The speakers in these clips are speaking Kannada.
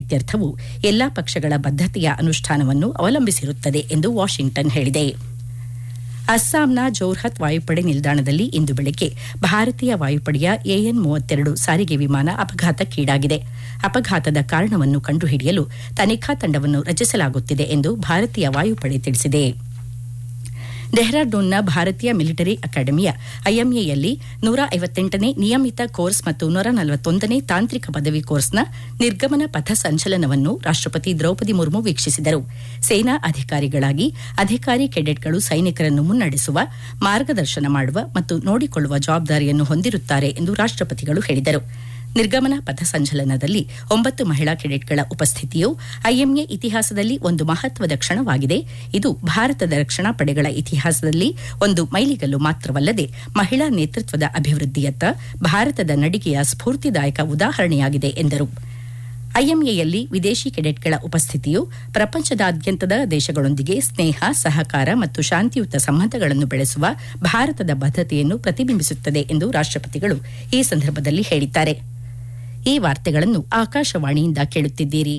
ಇತ್ಯರ್ಥವು ಎಲ್ಲಾ ಪಕ್ಷಗಳ ಬದ್ಧತೆಯ ಅನುಷ್ಠಾನವನ್ನು ಅವಲಂಬಿಸಿರುತ್ತದೆ ಎಂದು ವಾಷಿಂಗ್ಟನ್ ಹೇಳಿದೆ ಅಸ್ಸಾಂನ ಜೋರ್ಹತ್ ವಾಯುಪಡೆ ನಿಲ್ದಾಣದಲ್ಲಿ ಇಂದು ಬೆಳಗ್ಗೆ ಭಾರತೀಯ ವಾಯುಪಡೆಯ ಎಎನ್ ಮೂವತ್ತೆರಡು ಸಾರಿಗೆ ವಿಮಾನ ಅಪಘಾತಕ್ಕೀಡಾಗಿದೆ ಅಪಘಾತದ ಕಾರಣವನ್ನು ಕಂಡುಹಿಡಿಯಲು ತನಿಖಾ ತಂಡವನ್ನು ರಚಿಸಲಾಗುತ್ತಿದೆ ಎಂದು ಭಾರತೀಯ ವಾಯುಪಡೆ ತಿಳಿಸಿದೆ ಡೆಹ್ರಾಡೂನ್ನ ಭಾರತೀಯ ಮಿಲಿಟರಿ ಅಕಾಡೆಮಿಯ ಐಎಂಎಯಲ್ಲಿ ನೂರ ಐವತ್ತೆಂಟನೇ ನಿಯಮಿತ ಕೋರ್ಸ್ ಮತ್ತು ನೂರ ನಲವತ್ತೊಂದನೇ ತಾಂತ್ರಿಕ ಪದವಿ ಕೋರ್ಸ್ನ ನಿರ್ಗಮನ ಪಥ ಸಂಚಲನವನ್ನು ರಾಷ್ಟಪತಿ ದ್ರೌಪದಿ ಮುರ್ಮು ವೀಕ್ಷಿಸಿದರು ಸೇನಾ ಅಧಿಕಾರಿಗಳಾಗಿ ಅಧಿಕಾರಿ ಕೆಡೆಟ್ಗಳು ಸೈನಿಕರನ್ನು ಮುನ್ನಡೆಸುವ ಮಾರ್ಗದರ್ಶನ ಮಾಡುವ ಮತ್ತು ನೋಡಿಕೊಳ್ಳುವ ಜವಾಬ್ದಾರಿಯನ್ನು ಹೊಂದಿರುತ್ತಾರೆ ಎಂದು ರಾಷ್ಟಪತಿಗಳು ಹೇಳಿದರು ನಿರ್ಗಮನ ಪಥ ಸಂಚಲನದಲ್ಲಿ ಒಂಬತ್ತು ಮಹಿಳಾ ಕೆಡೆಟ್ಗಳ ಉಪಸ್ಥಿತಿಯು ಐಎಂಎ ಇತಿಹಾಸದಲ್ಲಿ ಒಂದು ಮಹತ್ವದ ಕ್ಷಣವಾಗಿದೆ ಇದು ಭಾರತದ ರಕ್ಷಣಾ ಪಡೆಗಳ ಇತಿಹಾಸದಲ್ಲಿ ಒಂದು ಮೈಲಿಗಲ್ಲು ಮಾತ್ರವಲ್ಲದೆ ಮಹಿಳಾ ನೇತೃತ್ವದ ಅಭಿವೃದ್ಧಿಯತ್ತ ಭಾರತದ ನಡಿಗೆಯ ಸ್ಫೂರ್ತಿದಾಯಕ ಉದಾಹರಣೆಯಾಗಿದೆ ಎಂದರು ಐಎಂಎಯಲ್ಲಿ ವಿದೇಶಿ ಕೆಡೆಟ್ಗಳ ಉಪಸ್ಥಿತಿಯು ಪ್ರಪಂಚದಾದ್ಯಂತದ ದೇಶಗಳೊಂದಿಗೆ ಸ್ನೇಹ ಸಹಕಾರ ಮತ್ತು ಶಾಂತಿಯುತ ಸಂಬಂಧಗಳನ್ನು ಬೆಳೆಸುವ ಭಾರತದ ಬದ್ಧತೆಯನ್ನು ಪ್ರತಿಬಿಂಬಿಸುತ್ತದೆ ಎಂದು ರಾಷ್ಟಪತಿಗಳು ಈ ಸಂದರ್ಭದಲ್ಲಿ ಹೇಳಿದ್ದಾರೆ ಈ ವಾರ್ತೆಗಳನ್ನು ಆಕಾಶವಾಣಿಯಿಂದ ಕೇಳುತ್ತಿದ್ದೀರಿ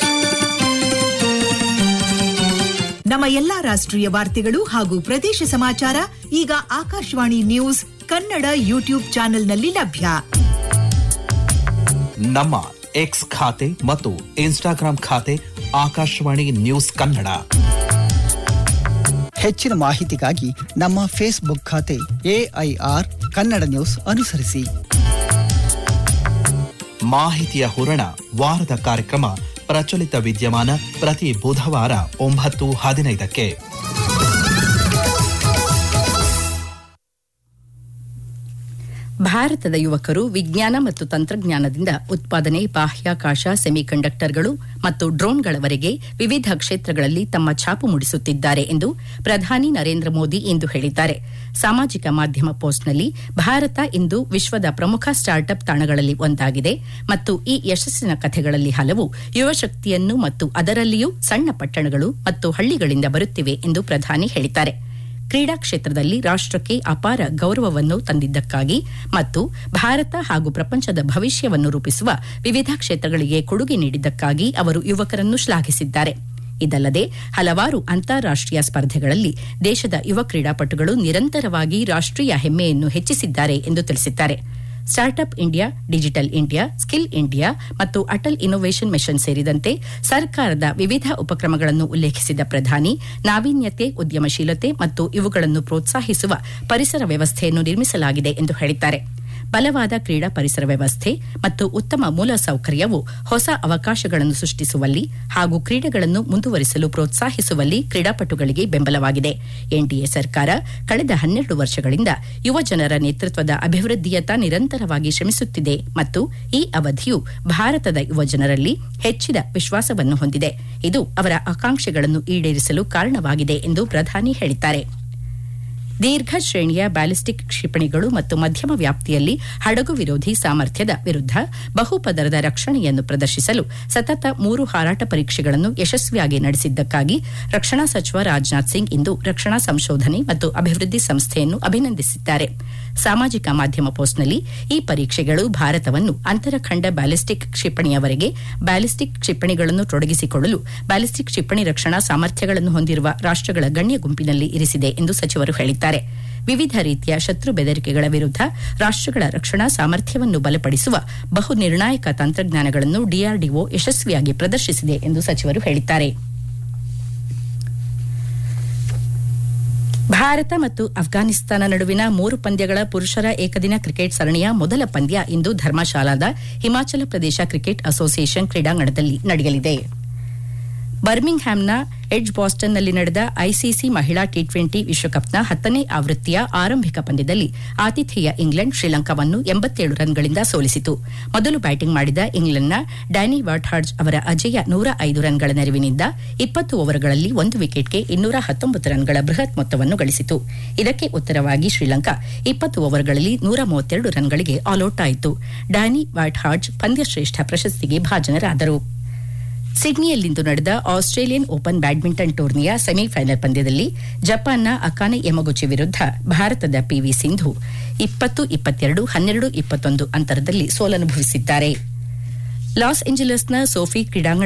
ನಮ್ಮ ಎಲ್ಲಾ ರಾಷ್ಟ್ರೀಯ ವಾರ್ತೆಗಳು ಹಾಗೂ ಪ್ರದೇಶ ಸಮಾಚಾರ ಈಗ ಆಕಾಶವಾಣಿ ನ್ಯೂಸ್ ಕನ್ನಡ ಯೂಟ್ಯೂಬ್ ಚಾನೆಲ್ನಲ್ಲಿ ಲಭ್ಯ ನಮ್ಮ ಎಕ್ಸ್ ಖಾತೆ ಮತ್ತು ಇನ್ಸ್ಟಾಗ್ರಾಂ ಖಾತೆ ಆಕಾಶವಾಣಿ ನ್ಯೂಸ್ ಕನ್ನಡ ಹೆಚ್ಚಿನ ಮಾಹಿತಿಗಾಗಿ ನಮ್ಮ ಫೇಸ್ಬುಕ್ ಖಾತೆ ಎಐಆರ್ ಕನ್ನಡ ನ್ಯೂಸ್ ಅನುಸರಿಸಿ ಮಾಹಿತಿಯ ಹೂರಣ ವಾರದ ಕಾರ್ಯಕ್ರಮ ಪ್ರಚಲಿತ ವಿದ್ಯಮಾನ ಪ್ರತಿ ಬುಧವಾರ ಒಂಬತ್ತು ಹದಿನೈದಕ್ಕೆ ಭಾರತದ ಯುವಕರು ವಿಜ್ಞಾನ ಮತ್ತು ತಂತ್ರಜ್ಞಾನದಿಂದ ಉತ್ಪಾದನೆ ಬಾಹ್ಯಾಕಾಶ ಸೆಮಿಕಂಡಕ್ಟರ್ಗಳು ಮತ್ತು ಡ್ರೋನ್ಗಳವರೆಗೆ ವಿವಿಧ ಕ್ಷೇತ್ರಗಳಲ್ಲಿ ತಮ್ಮ ಛಾಪು ಮೂಡಿಸುತ್ತಿದ್ದಾರೆ ಎಂದು ಪ್ರಧಾನಿ ನರೇಂದ್ರ ಮೋದಿ ಇಂದು ಹೇಳಿದ್ದಾರೆ ಸಾಮಾಜಿಕ ಮಾಧ್ಯಮ ಪೋಸ್ಟ್ನಲ್ಲಿ ಭಾರತ ಇಂದು ವಿಶ್ವದ ಪ್ರಮುಖ ಸ್ಟಾರ್ಟ್ಅಪ್ ತಾಣಗಳಲ್ಲಿ ಒಂದಾಗಿದೆ ಮತ್ತು ಈ ಯಶಸ್ಸಿನ ಕಥೆಗಳಲ್ಲಿ ಹಲವು ಯುವಶಕ್ತಿಯನ್ನು ಮತ್ತು ಅದರಲ್ಲಿಯೂ ಸಣ್ಣ ಪಟ್ಟಣಗಳು ಮತ್ತು ಹಳ್ಳಿಗಳಿಂದ ಬರುತ್ತಿವೆ ಎಂದು ಪ್ರಧಾನಿ ಹೇಳಿದ್ದಾರೆ ಕ್ರೀಡಾ ಕ್ಷೇತ್ರದಲ್ಲಿ ರಾಷ್ಟಕ್ಕೆ ಅಪಾರ ಗೌರವವನ್ನು ತಂದಿದ್ದಕ್ಕಾಗಿ ಮತ್ತು ಭಾರತ ಹಾಗೂ ಪ್ರಪಂಚದ ಭವಿಷ್ಯವನ್ನು ರೂಪಿಸುವ ವಿವಿಧ ಕ್ಷೇತ್ರಗಳಿಗೆ ಕೊಡುಗೆ ನೀಡಿದ್ದಕ್ಕಾಗಿ ಅವರು ಯುವಕರನ್ನು ಶ್ಲಾಘಿಸಿದ್ದಾರೆ ಇದಲ್ಲದೆ ಹಲವಾರು ಅಂತಾರಾಷ್ಟೀಯ ಸ್ಪರ್ಧೆಗಳಲ್ಲಿ ದೇಶದ ಯುವ ಕ್ರೀಡಾಪಟುಗಳು ನಿರಂತರವಾಗಿ ರಾಷ್ಟೀಯ ಹೆಮ್ಮೆಯನ್ನು ಹೆಚ್ಚಿಸಿದ್ದಾರೆ ಎಂದು ತಿಳಿಸಿದ್ದಾರೆ startup India digital India skill India ಮತ್ತು ಅಟಲ್ ಇನ್ನೋವೇಷನ್ ಮಿಷನ್ ಸೇರಿದಂತೆ ಸರ್ಕಾರದ ವಿವಿಧ ಉಪಕ್ರಮಗಳನ್ನು ಉಲ್ಲೇಖಿಸಿದ ಪ್ರಧಾನಿ ನಾವೀನ್ಯತೆ ಉದ್ಯಮಶೀಲತೆ ಮತ್ತು ಇವುಗಳನ್ನು ಪ್ರೋತ್ಸಾಹಿಸುವ ಪರಿಸರ ವ್ಯವಸ್ಥೆಯನ್ನು ನಿರ್ಮಿಸಲಾಗಿದೆ ಎಂದು ಹೇಳಿದ್ದಾರೆ ಬಲವಾದ ಕ್ರೀಡಾ ಪರಿಸರ ವ್ಯವಸ್ಥೆ ಮತ್ತು ಉತ್ತಮ ಮೂಲಸೌಕರ್ಯವು ಹೊಸ ಅವಕಾಶಗಳನ್ನು ಸೃಷ್ಟಿಸುವಲ್ಲಿ ಹಾಗೂ ಕ್ರೀಡೆಗಳನ್ನು ಮುಂದುವರಿಸಲು ಪ್ರೋತ್ಸಾಹಿಸುವಲ್ಲಿ ಕ್ರೀಡಾಪಟುಗಳಿಗೆ ಬೆಂಬಲವಾಗಿದೆ ಎನ್ಡಿಎ ಸರ್ಕಾರ ಕಳೆದ ಹನ್ನೆರಡು ವರ್ಷಗಳಿಂದ ಯುವ ಜನರ ನೇತೃತ್ವದ ಅಭಿವೃದ್ಧಿಯತ್ತ ನಿರಂತರವಾಗಿ ಶ್ರಮಿಸುತ್ತಿದೆ ಮತ್ತು ಈ ಅವಧಿಯು ಭಾರತದ ಯುವ ಜನರಲ್ಲಿ ಹೆಚ್ಚಿದ ವಿಶ್ವಾಸವನ್ನು ಹೊಂದಿದೆ ಇದು ಅವರ ಆಕಾಂಕ್ಷೆಗಳನ್ನು ಈಡೇರಿಸಲು ಕಾರಣವಾಗಿದೆ ಎಂದು ಪ್ರಧಾನಿ ಹೇಳಿದ್ದಾರೆ ದೀರ್ಘ ಶ್ರೇಣಿಯ ಬ್ಯಾಲಿಸ್ಟಿಕ್ ಕ್ಷಿಪಣಿಗಳು ಮತ್ತು ಮಧ್ಯಮ ವ್ಯಾಪ್ತಿಯಲ್ಲಿ ಹಡಗು ವಿರೋಧಿ ಸಾಮರ್ಥ್ಯದ ವಿರುದ್ಧ ಬಹುಪದರದ ರಕ್ಷಣೆಯನ್ನು ಪ್ರದರ್ಶಿಸಲು ಸತತ ಮೂರು ಹಾರಾಟ ಪರೀಕ್ಷೆಗಳನ್ನು ಯಶಸ್ವಿಯಾಗಿ ನಡೆಸಿದ್ದಕ್ಕಾಗಿ ರಕ್ಷಣಾ ಸಚಿವ ರಾಜನಾಥ್ ಸಿಂಗ್ ಇಂದು ರಕ್ಷಣಾ ಸಂಶೋಧನೆ ಮತ್ತು ಅಭಿವೃದ್ಧಿ ಸಂಸ್ಥೆಯನ್ನು ಅಭಿನಂದಿಸಿದ್ದಾರೆ ಸಾಮಾಜಿಕ ಮಾಧ್ಯಮ ಪೋಸ್ಟ್ನಲ್ಲಿ ಈ ಪರೀಕ್ಷೆಗಳು ಭಾರತವನ್ನು ಅಂತರಖಂಡ ಬ್ಯಾಲಿಸ್ಟಿಕ್ ಕ್ಷಿಪಣಿಯವರೆಗೆ ಬ್ಯಾಲಿಸ್ಟಿಕ್ ಕ್ಷಿಪಣಿಗಳನ್ನು ತೊಡಗಿಸಿಕೊಳ್ಳಲು ಬ್ಯಾಲಿಸ್ಟಿಕ್ ಕ್ಷಿಪಣಿ ರಕ್ಷಣಾ ಸಾಮರ್ಥ್ಯಗಳನ್ನು ಹೊಂದಿರುವ ರಾಷ್ಟಗಳ ಗಣ್ಯ ಗುಂಪಿನಲ್ಲಿ ಇರಿಸಿದೆ ಎಂದು ಸಚಿವರು ಹೇಳಿದ್ದಾರೆ ವಿವಿಧ ರೀತಿಯ ಶತ್ರು ಬೆದರಿಕೆಗಳ ವಿರುದ್ಧ ರಾಷ್ಟಗಳ ರಕ್ಷಣಾ ಸಾಮರ್ಥ್ಯವನ್ನು ಬಲಪಡಿಸುವ ಬಹು ನಿರ್ಣಾಯಕ ತಂತ್ರಜ್ಞಾನಗಳನ್ನು ಡಿಆರ್ಡಿಒ ಯಶಸ್ವಿಯಾಗಿ ಪ್ರದರ್ಶಿಸಿದೆ ಎಂದು ಸಚಿವರು ಹೇಳಿದ್ದಾರೆ ಭಾರತ ಮತ್ತು ಅಫ್ಘಾನಿಸ್ತಾನ ನಡುವಿನ ಮೂರು ಪಂದ್ಯಗಳ ಪುರುಷರ ಏಕದಿನ ಕ್ರಿಕೆಟ್ ಸರಣಿಯ ಮೊದಲ ಪಂದ್ಯ ಇಂದು ಧರ್ಮಶಾಲಾದ ಹಿಮಾಚಲ ಪ್ರದೇಶ ಕ್ರಿಕೆಟ್ ಅಸೋಸಿಯೇಷನ್ ಕ್ರೀಡಾಂಗಣದಲ್ಲಿ ನಡೆಯಲಿದೆ ಬರ್ಮಿಂಗ್ಹ್ಯಾಮ್ನ ಎಡ್ಜ್ ಬಾಸ್ಟನ್ನಲ್ಲಿ ನಡೆದ ಐಸಿಸಿ ಮಹಿಳಾ ಟಿ ಟ್ವೆಂಟಿ ವಿಶ್ವಕಪ್ನ ಹತ್ತನೇ ಆವೃತ್ತಿಯ ಆರಂಭಿಕ ಪಂದ್ಯದಲ್ಲಿ ಆತಿಥೇಯ ಇಂಗ್ಲೆಂಡ್ ಶ್ರೀಲಂಕಾವನ್ನು ಎಂಬತ್ತೇಳು ರನ್ಗಳಿಂದ ಸೋಲಿಸಿತು ಮೊದಲು ಬ್ಯಾಟಿಂಗ್ ಮಾಡಿದ ಇಂಗ್ಲೆಂಡ್ನ ಡ್ಯಾನಿ ವಾಟ್ಹಾರ್ಜ್ ಅವರ ಅಜೇಯ ನೂರ ಐದು ರನ್ಗಳ ನೆರವಿನಿಂದ ಇಪ್ಪತ್ತು ಓವರ್ಗಳಲ್ಲಿ ಒಂದು ವಿಕೆಟ್ಗೆ ಇನ್ನೂರ ಹತ್ತೊಂಬತ್ತು ರನ್ಗಳ ಬೃಹತ್ ಮೊತ್ತವನ್ನು ಗಳಿಸಿತು ಇದಕ್ಕೆ ಉತ್ತರವಾಗಿ ಶ್ರೀಲಂಕಾ ಇಪ್ಪತ್ತು ಓವರ್ಗಳಲ್ಲಿ ನೂರ ಮೂವತ್ತೆರಡು ರನ್ಗಳಿಗೆ ಆಲ್ಔಟ್ ಆಯಿತು ಡ್ಯಾನಿ ವಾಟ್ಹಾರ್ಜ್ ಪಂದ್ಯಶ್ರೇಷ್ಠ ಪ್ರಶಸ್ತಿಗೆ ಭಾಜನರಾದರು ಸಿಡ್ನಿಯಲ್ಲಿಂದು ನಡೆದ ಆಸ್ಟ್ರೇಲಿಯನ್ ಓಪನ್ ಬ್ಯಾಡ್ಮಿಂಟನ್ ಟೂರ್ನಿಯ ಸೆಮಿಫೈನಲ್ ಪಂದ್ಯದಲ್ಲಿ ಜಪಾನ್ನ ಅಕಾನೆ ಯಮಗುಚಿ ವಿರುದ್ಧ ಭಾರತದ ಪಿವಿ ಸಿಂಧು ಇಪ್ಪತ್ತು ಇಪ್ಪತ್ತೆರಡು ಹನ್ನೆರಡು ಇಪ್ಪತ್ತೊಂದು ಅಂತರದಲ್ಲಿ ಸೋಲನುಭವಿಸಿದ್ದಾರೆ ಲಾಸ್ ಏಂಜಲಸ್ನ ಸೋಫಿ ಕ್ರೀಡಾಂಗಣ